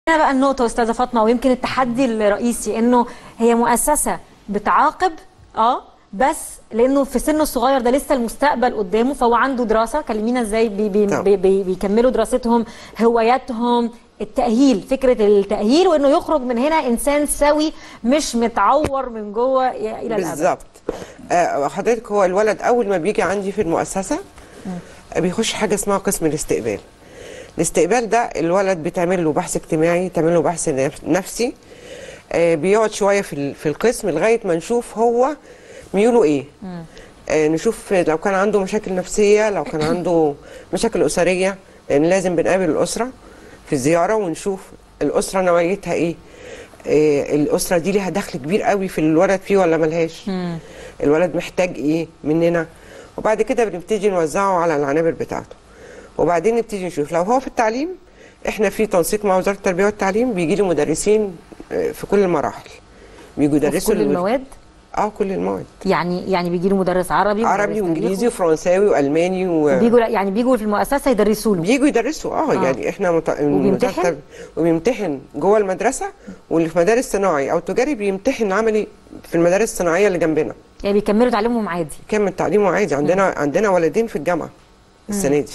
هنا بقى النقطة أستاذة فاطمة ويمكن التحدي الرئيسي إنه هي مؤسسة بتعاقب أه بس لأنه في سنه الصغير ده لسه المستقبل قدامه فهو عنده دراسة كلمينا إزاي بي بي طبعا. بي بي بيكملوا دراستهم هواياتهم التأهيل فكرة التأهيل وإنه يخرج من هنا إنسان سوي مش متعور من جوه إلى الأبد بالظبط آه، حضرتك هو الولد اول ما بيجي عندي في المؤسسه آه، بيخش حاجه اسمها قسم الاستقبال الاستقبال ده الولد بتعمل له بحث اجتماعي تعمل له بحث نف- نفسي آه، بيقعد شويه في ال- في القسم لغايه ما نشوف هو ميوله ايه آه، نشوف لو كان عنده مشاكل نفسيه لو كان عنده مشاكل اسريه لان لازم بنقابل الاسره في الزياره ونشوف الاسره نوعيتها ايه آه، الاسره دي ليها دخل كبير قوي في الولد فيه ولا ملهاش الولد محتاج ايه مننا وبعد كده بنبتدي نوزعه على العنابر بتاعته وبعدين نبتدي نشوف لو هو في التعليم احنا في تنسيق مع وزاره التربيه والتعليم بيجي لي مدرسين آه، في كل المراحل بيجوا وفي يدرسوا كل الولاد. المواد اه كل المواد يعني يعني بيجي له مدرس عربي عربي ومدرس وانجليزي تاريخ، وفرنساوي والماني و... بيجوا يعني بيجوا في المؤسسة يدرسوا له بييجوا يدرسوا اه, آه. يعني احنا مت... وبيمتحن؟ مترتب- وبيمتحن جوه المدرسه واللي في مدارس صناعي او تجاري بيمتحن عملي في المدارس الصناعيه اللي جنبنا يعني بيكملوا تعليمهم عادي كامل تعليمه عادي عندنا عندنا ولدين في الجامعه السنه دي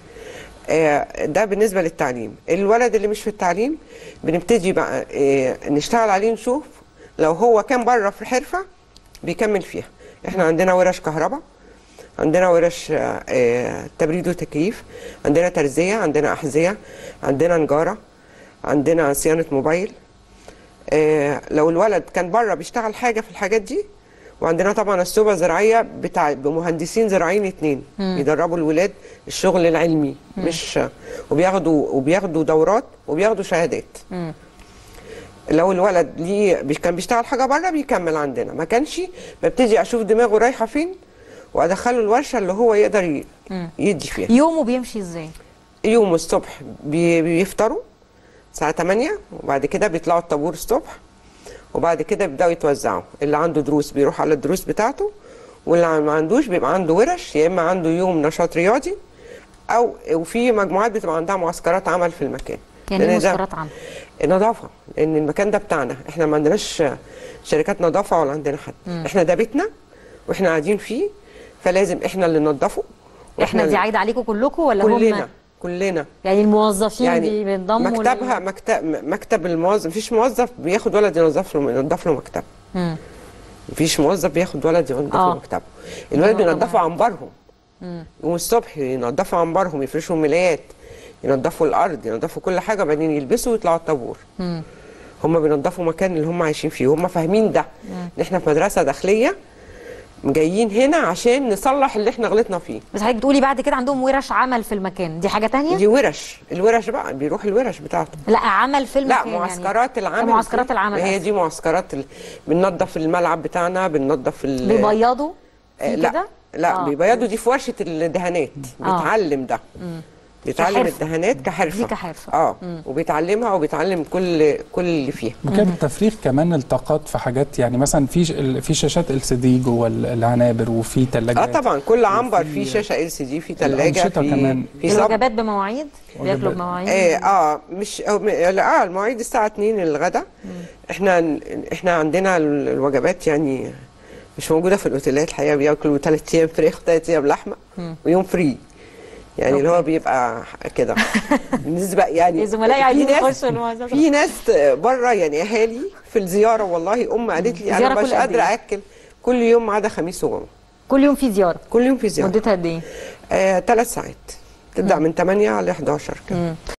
آه، ده بالنسبه للتعليم الولد اللي مش في التعليم بنبتدي بقى آه، نشتغل عليه نشوف لو هو كان بره في حرفه بيكمل فيها احنا عندنا ورش كهرباء عندنا ورش آه، آه، تبريد وتكييف عندنا ترزيه عندنا احذيه عندنا نجاره عندنا صيانه موبايل آه، لو الولد كان بره بيشتغل حاجه في الحاجات دي وعندنا طبعا السوبة زراعية بتاع بمهندسين زراعيين اتنين يدربوا الولاد الشغل العلمي مش وبياخدوا وبياخدوا دورات وبياخدوا شهادات لو الولد ليه بي- كان بيشتغل حاجة بره بيكمل عندنا ما كانش ببتدي اشوف دماغه رايحة فين وادخله الورشة اللي هو يقدر ي- يدي فيها يومه بيمشي ازاي يوم الصبح بي- بيفطروا الساعة 8 وبعد كده بيطلعوا الطابور الصبح وبعد كده بيبداوا يتوزعوا اللي عنده دروس بيروح على الدروس بتاعته واللي ما عندوش بيبقى عنده ورش يا اما عنده يوم نشاط رياضي او وفي مجموعات بتبقى عندها معسكرات عمل في المكان يعني ايه لأن ده- مسكرات عامة نظافه لان المكان ده بتاعنا احنا ما عندناش شركات نظافه ولا عندنا حد احنا ده بيتنا واحنا قاعدين فيه فلازم احنا اللي ننضفه احنا دي اللي- عايدة عليكم كلكم ولا كلنا هم كلنا يعني الموظفين يعني بي- بينضموا مكتبها لل- مكتب مكتب الموظف مفيش موظف بياخد ولد ينظف له ينظف له مكتبه مم. مفيش موظف بياخد ولد ينظف آه. له مكتبه الولد نقطة بينظفوا مهمة. عنبرهم يقوموا الصبح ينظفوا عنبرهم يفرشوا ملايات ينظفوا الارض ينظفوا كل حاجه بعدين يلبسوا ويطلعوا الطابور هم بينظفوا مكان اللي هم عايشين فيه هم فاهمين ده ان احنا في مدرسه داخليه جايين هنا عشان نصلح اللي احنا غلطنا فيه بس حضرتك بتقولي بعد كده عندهم ورش عمل في المكان دي حاجة تانية دي ورش الورش بقى بيروح الورش بتاعته لا عمل في لا المكان معسكرات يعني. العمل معسكرات دي- العمل هي آسف. دي معسكرات ال... بننظف الملعب بتاعنا بننظف ال... بيبيضوا آه، في لا كده لا آه. بيبيضوا دي في ورشه الدهانات آه. بيتعلم ده بيتعلم كحرفة. الدهانات كحرفه دي كحرفة. اه وبيتعلمها وبيتعلم كل كل اللي فيها مكان التفريغ كمان الطاقات في حاجات يعني مثلا في ش- في شاشات ال سي دي جوه ال- العنابر وفي اه ثلاجات طبعا كل عنبر وفي- فيه شاشه ال سي دي في ثلاجه الأنشطة في كمان. في صب الوجبات بمواعيد بياكلوا وجبات. بمواعيد اه اه مش أو م- لا اه المواعيد الساعه 2 للغدا احنا احنا عندنا ال- الوجبات يعني مش موجوده في الاوتيلات الحقيقه بياكلوا ثلاث ايام فراخ وثلاث ايام لحمه ويوم فري يعني اللي هو أوكي. بيبقى كده بالنسبه يعني زملائي في عايزين ناس- يخشوا المؤسسة. في ناس بره يعني اهالي في الزياره والله ام قالت لي زيارة انا كل مش قد قادره إيه؟ اكل كل يوم ما عدا خميس وجمعه كل يوم في زيارة كل يوم في زياره مدتها قد ايه؟ آه ثلاث ساعات تبدا من 8 ل 11 كده